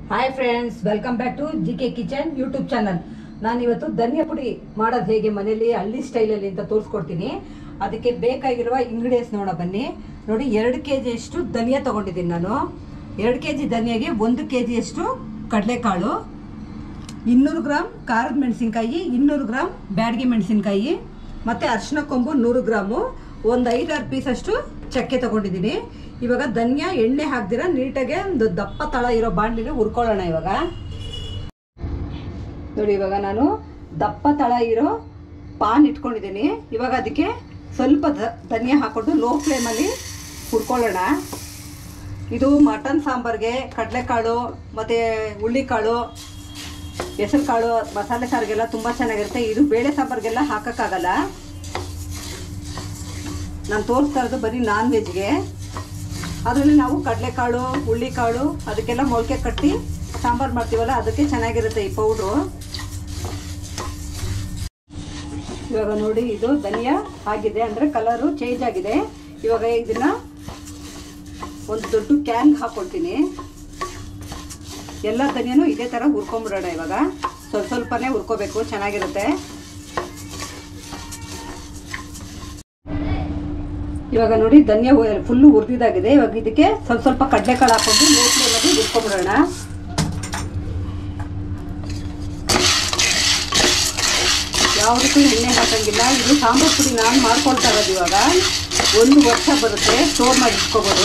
hi friends welcome back to G K kitchen YouTube channel ನಾನು ಇವತ್ತು ಧನಿಯಾ ಪುಡಿ ಮಾಡೋದು ಹೇಗೆ ಮನೇಲಿ ಹಳ್ಳಿ ಸ್ಟೈಲಲ್ಲಿ ಅಂತ ತೋರಿಸ್ಕೊಡ್ತೀನಿ ಅದಕ್ಕೆ ಬೇಕಾಗಿರುವ ಇಂಗ್ರೀಡಿಯೆಂಟ್ಸ್ ನೋಡೋ ಬನ್ನಿ ನೋಡಿ ಎರಡು ಕೆ ಜಿಯಷ್ಟು ಧನಿಯಾ ತೊಗೊಂಡಿದ್ದೀನಿ ನಾನು ಎರಡು ಕೆ ಜಿ ಧನಿಯಾಗೆ ಒಂದು ಕೆ ಜಿಯಷ್ಟು ಕಡಲೆಕಾಳು ಇನ್ನೂರು ಗ್ರಾಮ್ ಖಾರದ ಮೆಣಸಿನ್ಕಾಯಿ ಇನ್ನೂರು ಗ್ರಾಮ್ ಬ್ಯಾಡಗಿ ಮೆಣಸಿನ್ಕಾಯಿ ಮತ್ತು ಅರಿಶಿನ ಕೊಂಬು ನೂರು ಗ್ರಾಮು ಒಂದು ಐದಾರು ಪೀಸಷ್ಟು ಚಕ್ಕೆ ತೊಗೊಂಡಿದ್ದೀನಿ ಇವಾಗ ಧನಿಯಾ ಎಣ್ಣೆ ಹಾಕ್ದಿರ ನೀಟಾಗೆ ಒಂದು ದಪ್ಪ ತಳ ಇರೋ ಬಾಣಲಿಲಿ ಹುರ್ಕೊಳ್ಳೋಣ ಇವಾಗ ನೋಡಿ ಇವಾಗ ನಾನು ದಪ್ಪ ತಳ ಇರೋ ಪಾನ್ ಇಟ್ಕೊಂಡಿದ್ದೀನಿ ಇವಾಗ ಅದಕ್ಕೆ ಸ್ವಲ್ಪ ಧ ಧನಿಯಾ ಹಾಕ್ಕೊಂಡು ಲೋ ಫ್ಲೇಮಲ್ಲಿ ಹುರ್ಕೊಳ್ಳೋಣ ಇದು ಮಟನ್ ಸಾಂಬಾರ್ಗೆ ಕಡಲೆಕಾಳು ಮತ್ತು ಹುಳ್ಳಿಕಾಳು ಹೆಸರು ಕಾಳು ಮಸಾಲೆ ಸಾರಿಗೆಲ್ಲ ತುಂಬ ಚೆನ್ನಾಗಿರುತ್ತೆ ಇದು ಬೇಳೆ ಸಾಂಬಾರಿಗೆಲ್ಲ ಹಾಕೋಕ್ಕಾಗಲ್ಲ ನಾನು ತೋರಿಸ್ತಾ ಇರೋದು ಬರೀ ನಾನ್ ವೆಜ್ಗೆ ಅದರಲ್ಲಿ ನಾವು ಕಡಲೆಕಾಳು ಹುಳ್ಳಿಕಾಳು ಅದಕ್ಕೆಲ್ಲ ಮೊಳಕೆ ಕಟ್ಟಿ ಸಾಂಬಾರು ಮಾಡ್ತೀವಲ್ಲ ಅದಕ್ಕೆ ಚೆನ್ನಾಗಿರುತ್ತೆ ಈ ಪೌಡ್ರು ಇವಾಗ ನೋಡಿ ಇದು ಧನಿಯಾ ಆಗಿದೆ ಅಂದರೆ ಕಲರು ಚೇಂಜ್ ಆಗಿದೆ ಇವಾಗ ಇದನ್ನ ಒಂದು ದೊಡ್ಡ ಕ್ಯಾನ್ ಹಾಕ್ಕೊಳ್ತೀನಿ ಎಲ್ಲ ಧನಿಯಾನು ಇದೇ ಥರ ಹುರ್ಕೊಂಬಿಡೋಣ ಇವಾಗ ಸ್ವಲ್ಪ ಸ್ವಲ್ಪನೇ ಹುರ್ಕೋಬೇಕು ಚೆನ್ನಾಗಿರುತ್ತೆ ಇವಾಗ ನೋಡಿ ಧನಿಯಾ ಫುಲ್ಲು ಹುರಿದಿದ್ದಾಗಿದೆ ಇವಾಗ ಇದಕ್ಕೆ ಸ್ವಲ್ಪ ಸ್ವಲ್ಪ ಕಡಲೆಕಾಳು ಹಾಕೊಂಡು ಲೋ ಫ್ಲೇಮಲ್ಲಿ ಹುರ್ಕೊಂಬಿಡೋಣ ಯಾವುದಕ್ಕೂ ಎಣ್ಣೆ ಹಾಕಂಗಿಲ್ಲ ಇದು ಸಾಂಬಾರು ಪುಡಿ ನಾನು ಮಾಡ್ಕೊಳ್ತಾ ಇರೋದು ಇವಾಗ ಒಂದು ವರ್ಷ ಬರುತ್ತೆ ಸ್ಟೋರ್ ಮಾಡಿ ಇಟ್ಕೋಬೋದು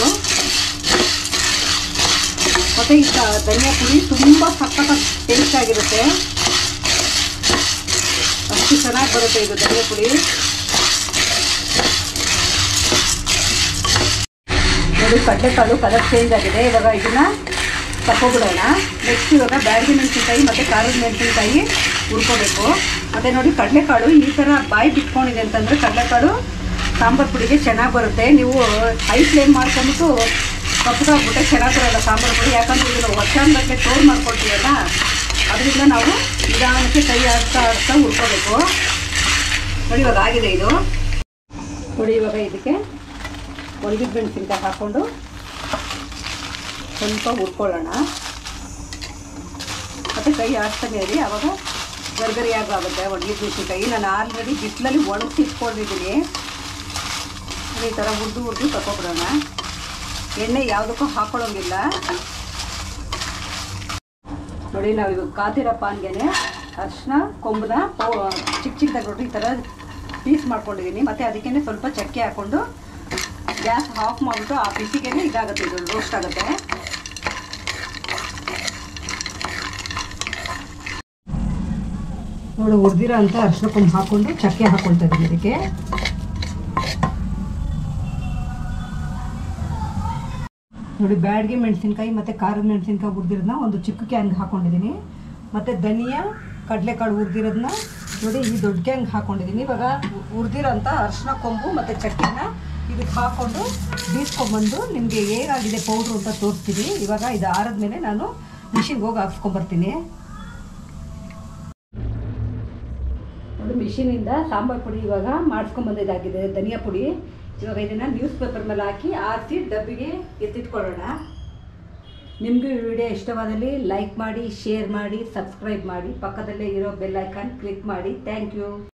ಮತ್ತು ಈ ಧನಿಯಾ ಪುಡಿ ತುಂಬ ಸಖತ್ತ ಟೇಸ್ಟ್ ಆಗಿರುತ್ತೆ ಅಷ್ಟು ಚೆನ್ನಾಗಿ ಬರುತ್ತೆ ಇದು ಧನಿಯಾ ಪುಡಿ ನೋಡಿ ಕಡಲೆಕಾಳು ಕಲರ್ ಚೇಂಜ್ ಆಗಿದೆ ಇವಾಗ ಇದನ್ನ ತಗೊಬಿಡೋಣ ನೆಕ್ಸ್ಟ್ ಇವಾಗ ಬ್ಯಾಡಗಿ ಮೆಣಸಿನ್ಕಾಯಿ ಮತ್ತು ಖಾರದ ಮೆಣಸಿನ್ಕಾಯಿ ಹುರ್ಕೋಬೇಕು ಮತ್ತು ನೋಡಿ ಕಡಲೆಕಾಳು ಈ ಥರ ಬಾಯಿ ಬಿಟ್ಕೊಂಡಿದೆ ಅಂತಂದರೆ ಕಡಲೆಕಾಳು ಸಾಂಬಾರು ಪುಡಿಗೆ ಚೆನ್ನಾಗಿ ಬರುತ್ತೆ ನೀವು ಹೈ ಫ್ಲೇಮ್ ಮಾಡ್ಕೊಂಬಿಟ್ಟು ಕಪ್ಪಗಾಗ್ಬಿಟ್ಟೆ ಚೆನ್ನಾಗಿ ಬರೋಲ್ಲ ಸಾಂಬಾರು ಪುಡಿ ಯಾಕಂದ್ರೆ ಇದನ್ನು ವರ್ಷಾನ್ಗಟ್ಟಲೆ ಸ್ಟೋರ್ ಮಾಡ್ಕೊಳ್ತೀವಲ್ಲ ಅದರಿಂದ ನಾವು ನಿಧಾನಕ್ಕೆ ಕೈ ಆಡ್ತಾ ಆಡ್ತಾ ಹುರ್ಕೋಬೇಕು ನೋಡಿ ಇವಾಗ ಆಗಿದೆ ಇದು ನೋಡಿ ಇವಾಗ ಇದಕ್ಕೆ ಒಣಗಿದ ಮೆಣಸಿನ್ಕಾಯಿ ಹಾಕ್ಕೊಂಡು ಸ್ವಲ್ಪ ಹುರ್ಕೊಳ್ಳೋಣ ಮತ್ತು ಕೈ ಆಡ್ತಾನೆ ಇರಿ ಆವಾಗ ಗರ್ಗರಿಯಾಗಿ ಆಗುತ್ತೆ ಒಣಗಿದ ಮೆಣಸಿನ್ಕಾಯಿ ನಾನು ಆಲ್ರೆಡಿ ಬಿಸಿಲಲ್ಲಿ ಒಣಗಿಸಿ ಇಟ್ಕೊಂಡಿದ್ದೀನಿ ಈ ಥರ ಹುರಿದು ಹುರಿದು ತಗೊಬಿಡೋಣ ಎಣ್ಣೆ ಯಾವುದಕ್ಕೂ ಹಾಕೊಳ್ಳೋಂಗಿಲ್ಲ ನೋಡಿ ನಾವು ಇವಾಗ ಕಾತಿರೋ ಪಾನ್ಗೆನೆ ಅರಿಶಿನ ಕೊಂಬನ ಪೌ ಚಿಕ್ಕ ಚಿಕ್ಕದಾಗಿ ನೋಡ್ರಿ ಈ ಥರ ಪೀಸ್ ಮಾಡ್ಕೊಂಡಿದ್ದೀನಿ ಮತ್ತು ಅದಕ್ಕೇ ಸ್ವಲ್ಪ ಚಕ್ಕೆ ಹಾಕ್ಕೊಂಡು ಗ್ಯಾಸ್ ಆಫ್ ಮಾಡಿಬಿಟ್ಟು ಆ ಬಿಸಿಗೆ ಇದಾಗುತ್ತೆ ಇದು ರೋಸ್ಟ್ ಆಗುತ್ತೆ ನೋಡಿ ಹುರಿದಿರೋ ಅಂತ ಅರಿಶಿನ ಕೊಂಬು ಹಾಕ್ಕೊಂಡು ಚಕ್ಕೆ ಹಾಕ್ಕೊಳ್ತಾ ಇದ್ದೀನಿ ಇದಕ್ಕೆ ನೋಡಿ ಬ್ಯಾಡ್ಗೆ ಮೆಣಸಿನ್ಕಾಯಿ ಮತ್ತು ಖಾರದ ಮೆಣಸಿನ್ಕಾಯಿ ಹುರಿದಿರೋದನ್ನ ಒಂದು ಚಿಕ್ಕ ಕ್ಯಾನ್ಗೆ ಹಾಕ್ಕೊಂಡಿದ್ದೀನಿ ಮತ್ತು ಧನಿಯಾ ಕಡಲೆಕಾಳು ಹುರಿದಿರೋದನ್ನ ನೋಡಿ ಈ ದೊಡ್ಡ ಕ್ಯಾನ್ಗೆ ಹಾಕ್ಕೊಂಡಿದ್ದೀನಿ ಇವಾಗ ಹುರಿದಿರೋ ಅಂಥ ಅರಿಶಿನ ಕೊಂಬು ಮತ್ತು ಚಕ್ಕೆನ ಇದಕ್ಕೆ ಹಾಕ್ಕೊಂಡು ಬೀಸ್ಕೊಂಬಂದು ನಿಮಗೆ ಹೇಗಾಗಿದೆ ಪೌಡ್ರು ಅಂತ ತೋರಿಸ್ತೀನಿ ಇವಾಗ ಇದು ಆರಿದ್ಮೇಲೆ ನಾನು ಮಿಷಿನ್ಗೆ ಹೋಗಿ ಹಾಕ್ಸ್ಕೊಂಬರ್ತೀನಿ ನೋಡಿ ಮಿಷಿನಿಂದ ಸಾಂಬಾರು ಪುಡಿ ಇವಾಗ ಮಾಡಿಸ್ಕೊಂಬಂದಿದ್ದಾಗಿದೆ ಧನಿಯಾ ಪುಡಿ ಇವಾಗ ಇದನ್ನು ನ್ಯೂಸ್ ಪೇಪರ್ ಮೇಲೆ ಹಾಕಿ ಆರಿಸಿ ಡಬ್ಬಿಗೆ ಎತ್ತಿಟ್ಕೊಳ್ಳೋಣ ನಿಮಗೂ ಈ ವಿಡಿಯೋ ಇಷ್ಟವಾದಲ್ಲಿ ಲೈಕ್ ಮಾಡಿ ಶೇರ್ ಮಾಡಿ ಸಬ್ಸ್ಕ್ರೈಬ್ ಮಾಡಿ ಪಕ್ಕದಲ್ಲೇ ಇರೋ ಬೆಲ್ ಐಕಾನ್ ಕ್ಲಿಕ್ ಮಾಡಿ ಥ್ಯಾಂಕ್ ಯು